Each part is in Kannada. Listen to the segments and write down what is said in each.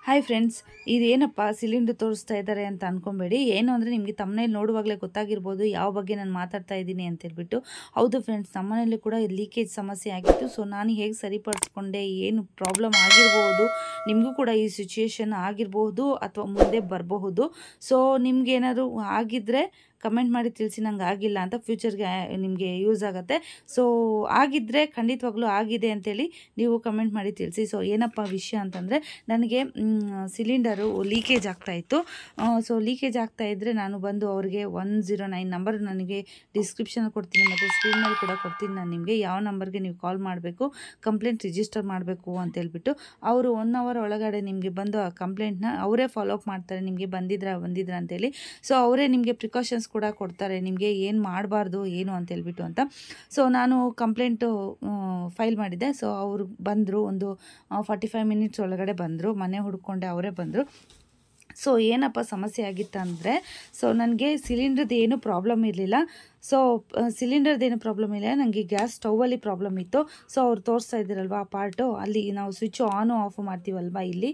ಹಾಯ್ ಫ್ರೆಂಡ್ಸ್ ಇದೇನಪ್ಪ ಸಿಲಿಂಡ್ರ್ ತೋರಿಸ್ತಾ ಇದ್ದಾರೆ ಅಂತ ಅನ್ಕೊಬೇಡಿ ಏನು ಅಂದರೆ ನಿಮಗೆ ತಮ್ಮನೇಲಿ ನೋಡುವಾಗಲೇ ಗೊತ್ತಾಗಿರ್ಬೋದು ಯಾವ ಬಗ್ಗೆ ನಾನು ಮಾತಾಡ್ತಾ ಇದ್ದೀನಿ ಅಂತ ಹೇಳ್ಬಿಟ್ಟು ಹೌದು ಫ್ರೆಂಡ್ಸ್ ನಮ್ಮನೇಲಿ ಕೂಡ ಲೀಕೇಜ್ ಸಮಸ್ಯೆ ಆಗಿತ್ತು ಸೊ ನಾನು ಹೇಗೆ ಸರಿಪಡಿಸ್ಕೊಂಡೆ ಏನು ಪ್ರಾಬ್ಲಮ್ ಆಗಿರ್ಬೋದು ನಿಮಗೂ ಕೂಡ ಈ ಸಿಚುಯೇಷನ್ ಆಗಿರಬಹುದು ಅಥವಾ ಮುಂದೆ ಬರಬಹುದು ಸೊ ನಿಮ್ಗೇನಾದ್ರು ಆಗಿದ್ದರೆ ಕಮೆಂಟ್ ಮಾಡಿ ತಿಳಿಸಿ ನಂಗೆ ಆಗಿಲ್ಲ ಅಂತ ಫ್ಯೂಚರ್ಗೆ ನಿಮಗೆ ಯೂಸ್ ಆಗುತ್ತೆ ಸೊ ಆಗಿದ್ದರೆ ಖಂಡಿತವಾಗ್ಲೂ ಆಗಿದೆ ಅಂತೇಳಿ ನೀವು ಕಮೆಂಟ್ ಮಾಡಿ ತಿಳಿಸಿ ಸೊ ಏನಪ್ಪ ವಿಷಯ ಅಂತಂದರೆ ನನಗೆ ಸಿಲಿಂಡರು ಲೀಕೇಜ್ ಆಗ್ತಾಯಿತ್ತು ಸೊ ಲೀಕೇಜ್ ಆಗ್ತಾ ಇದ್ದರೆ ನಾನು ಬಂದು ಅವರಿಗೆ ಒನ್ ಜೀರೋ ನೈನ್ ನಂಬರ್ ನನಗೆ ಡಿಸ್ಕ್ರಿಪ್ಷನಲ್ಲಿ ಕೊಡ್ತೀನಿ ಮತ್ತು ಸ್ಕ್ರೀನಲ್ಲಿ ಕೂಡ ಕೊಡ್ತೀನಿ ನಾನು ನಿಮಗೆ ಯಾವ ನಂಬರ್ಗೆ ನೀವು ಕಾಲ್ ಮಾಡಬೇಕು ಕಂಪ್ಲೇಂಟ್ ರಿಜಿಸ್ಟರ್ ಮಾಡಬೇಕು ಅಂತ ಹೇಳ್ಬಿಟ್ಟು ಅವರು ಒನ್ ಅವರ್ ಒಳಗಡೆ ನಿಮಗೆ ಬಂದು ಆ ಕಂಪ್ಲೇಂಟ್ನ ಅವರೇ ಫಾಲೋ ಅಪ್ ಮಾಡ್ತಾರೆ ನಿಮಗೆ ಬಂದಿದ್ರಾ ಬಂದಿದ್ರಾ ಅಂತೇಳಿ ಸೊ ಅವರೇ ನಿಮಗೆ ಪ್ರಿಕಾಷನ್ಸ್ ಕೂಡ ಕೊಡ್ತಾರೆ ನಿಮಗೆ ಏನು ಮಾಡಬಾರ್ದು ಏನು ಅಂತ ಹೇಳ್ಬಿಟ್ಟು ಅಂತ ಸೊ ನಾನು ಕಂಪ್ಲೇಂಟು ಫೈಲ್ ಮಾಡಿದ್ದೆ ಸೊ ಅವರು ಬಂದರು ಒಂದು ಫಾರ್ಟಿ ಫೈವ್ ಮಿನಿಟ್ಸ್ ಒಳಗಡೆ ಬಂದರು ಮನೆ ಹುಡ್ಕೊಂಡೆ ಅವರೇ ಬಂದರು ಸೊ ಏನಪ್ಪ ಸಮಸ್ಯೆ ಆಗಿತ್ತು ಅಂದರೆ ಸೊ ನನಗೆ ಸಿಲಿಂಡ್ರದ್ದು ಏನು ಪ್ರಾಬ್ಲಮ್ ಇರಲಿಲ್ಲ ಸೊ ಸಿಲಿಂಡರ್ದು ಏನು ಪ್ರಾಬ್ಲಮ್ ಇಲ್ಲ ನನಗೆ ಗ್ಯಾಸ್ ಸ್ಟೌವಲ್ಲಿ ಪ್ರಾಬ್ಲಮ್ ಇತ್ತು ಸೊ ಅವ್ರು ತೋರಿಸ್ತಾ ಇದ್ದೀರಲ್ವ ಆ ಪಾರ್ಟು ಅಲ್ಲಿ ನಾವು ಸ್ವಿಚ್ಚು ಆನು ಆಫ್ ಮಾಡ್ತೀವಲ್ವ ಇಲ್ಲಿ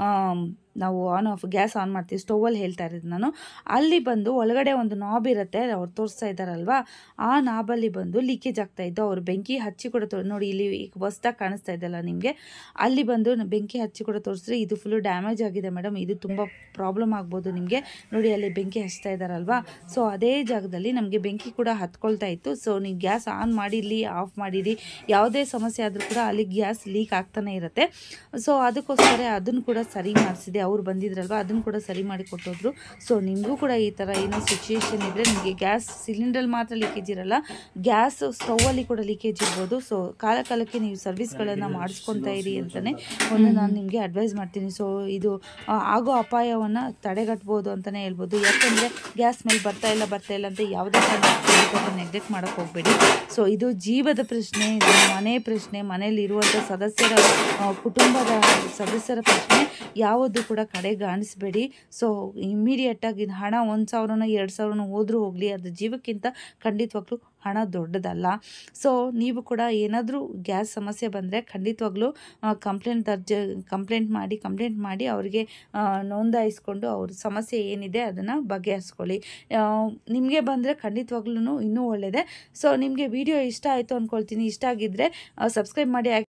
ನಾವು ಆನ್ ಆಫ್ ಗ್ಯಾಸ್ ಆನ್ ಮಾಡ್ತೀವಿ ಸ್ಟೌವಲ್ಲಿ ಹೇಳ್ತಾ ಇರೋದು ನಾನು ಅಲ್ಲಿ ಬಂದು ಒಳಗಡೆ ಒಂದು ನಾಬ್ ಇರುತ್ತೆ ಅವ್ರು ತೋರಿಸ್ತಾ ಇದ್ದಾರಲ್ವ ಆ ನಾಬಲ್ಲಿ ಬಂದು ಲೀಕೇಜ್ ಆಗ್ತಾ ಇತ್ತು ಅವ್ರು ಬೆಂಕಿ ಹಚ್ಚಿ ಕೂಡ ತೋ ನೋಡಿ ಇಲ್ಲಿ ಈಗ ಹೊಸ್ದಾಗಿ ಕಾಣಿಸ್ತಾ ಇದೆಯಲ್ಲ ನಿಮಗೆ ಅಲ್ಲಿ ಬಂದು ಬೆಂಕಿ ಹಚ್ಚಿ ಕೂಡ ತೋರಿಸಿದ್ರೆ ಇದು ಫುಲ್ಲು ಡ್ಯಾಮೇಜ್ ಆಗಿದೆ ಮೇಡಮ್ ಇದು ತುಂಬ ಪ್ರಾಬ್ಲಮ್ ಆಗ್ಬೋದು ನಿಮಗೆ ನೋಡಿ ಅಲ್ಲಿ ಬೆಂಕಿ ಹಚ್ತಾ ಇದ್ದಾರಲ್ವಾ ಸೊ ಅದೇ ಜಾಗದಲ್ಲಿ ನಮಗೆ ಬೆಂಕಿ ಕೂಡ ಹತ್ಕೊಳ್ತಾ ಇತ್ತು ಸೊ ನೀವು ಗ್ಯಾಸ್ ಆನ್ ಮಾಡಿರಲಿ ಆಫ್ ಮಾಡಿರಿ ಯಾವುದೇ ಸಮಸ್ಯೆ ಆದರೂ ಕೂಡ ಅಲ್ಲಿ ಗ್ಯಾಸ್ ಲೀಕ್ ಆಗ್ತಾನೆ ಇರುತ್ತೆ ಸೊ ಅದಕ್ಕೋಸ್ಕರ ಅದನ್ನು ಕೂಡ ಸರಿ ಮಾಡಿಸಿದೆ ಅವ್ರು ಬಂದಿದ್ರಲ್ವ ಅದನ್ನು ಕೂಡ ಸರಿ ಮಾಡಿ ಕೊಟ್ಟೋದ್ರು ಸೊ ನಿಮಗೂ ಕೂಡ ಈ ಥರ ಏನೋ ಸಿಚುಯೇಷನ್ ಇದ್ದರೆ ನಿಮಗೆ ಗ್ಯಾಸ್ ಸಿಲಿಂಡ್ರಲ್ಲಿ ಮಾತ್ರ ಲೀಕೇಜ್ ಇರಲ್ಲ ಗ್ಯಾಸ್ ಸ್ಟೌವಲ್ಲಿ ಕೂಡ ಲೀಕೇಜ್ ಇರ್ಬೋದು ಸೊ ಕಾಲ ಕಾಲಕ್ಕೆ ನೀವು ಸರ್ವಿಸ್ಗಳನ್ನು ಮಾಡಿಸ್ಕೊತಾ ಇರಿ ಅಂತಲೇ ಒಂದು ನಾನು ನಿಮಗೆ ಅಡ್ವೈಸ್ ಮಾಡ್ತೀನಿ ಸೊ ಇದು ಆ, ಆಗೋ ಅಪಾಯವನ್ನು ತಡೆಗಟ್ಬೋದು ಅಂತಲೇ ಹೇಳ್ಬೋದು ಯಾಕಂದರೆ ಗ್ಯಾಸ್ ಮೇಲೆ ಬರ್ತಾ ಇಲ್ಲ ಬರ್ತಾ ಇಲ್ಲ ಅಂತ ಯಾವುದೇ ಕಾರಣಕ್ಕೂ ನೆಗ್ಲೆಕ್ಟ್ ಮಾಡೋಕ್ಕೆ ಹೋಗಬೇಡಿ ಸೊ ಇದು ಜೀವದ ಪ್ರಶ್ನೆ ಇದು ಮನೆ ಪ್ರಶ್ನೆ ಮನೆಯಲ್ಲಿ ಇರುವಂಥ ಸದಸ್ಯರ ಆ, ಕುಟುಂಬದ ಸದಸ್ಯರ ಪ್ರಶ್ನೆ ಯಾವುದು ಕೂಡ ಕಡೆಗಾಣಿಸ್ಬೇಡಿ ಸೊ ಇಮ್ಮಿಡಿಯೇಟಾಗಿ ಹಣ ಒಂದು ಸಾವಿರನೋ ಎರಡು ಸಾವಿರನೋ ಹೋದ್ರೂ ಹೋಗಲಿ ಅದು ಜೀವಕ್ಕಿಂತ ಖಂಡಿತವಾಗ್ಲೂ ಹಣ ದೊಡ್ಡದಲ್ಲ ಸೊ ನೀವು ಕೂಡ ಏನಾದರೂ ಗ್ಯಾಸ್ ಸಮಸ್ಯೆ ಬಂದರೆ ಖಂಡಿತವಾಗ್ಲೂ ಕಂಪ್ಲೇಂಟ್ ದರ್ಜೆ ಕಂಪ್ಲೇಂಟ್ ಮಾಡಿ ಕಂಪ್ಲೇಂಟ್ ಮಾಡಿ ಅವರಿಗೆ ನೋಂದಾಯಿಸ್ಕೊಂಡು ಅವ್ರ ಸಮಸ್ಯೆ ಏನಿದೆ ಅದನ್ನು ಬಗೆಹರಿಸ್ಕೊಳ್ಳಿ ನಿಮಗೆ ಬಂದರೆ ಖಂಡಿತವಾಗ್ಲೂ ಇನ್ನೂ ಒಳ್ಳೆಯದೇ ಸೊ ನಿಮಗೆ ವಿಡಿಯೋ ಇಷ್ಟ ಆಯಿತು ಅಂದ್ಕೊಳ್ತೀನಿ ಇಷ್ಟ ಆಗಿದ್ದರೆ ಸಬ್ಸ್ಕ್ರೈಬ್ ಮಾಡಿ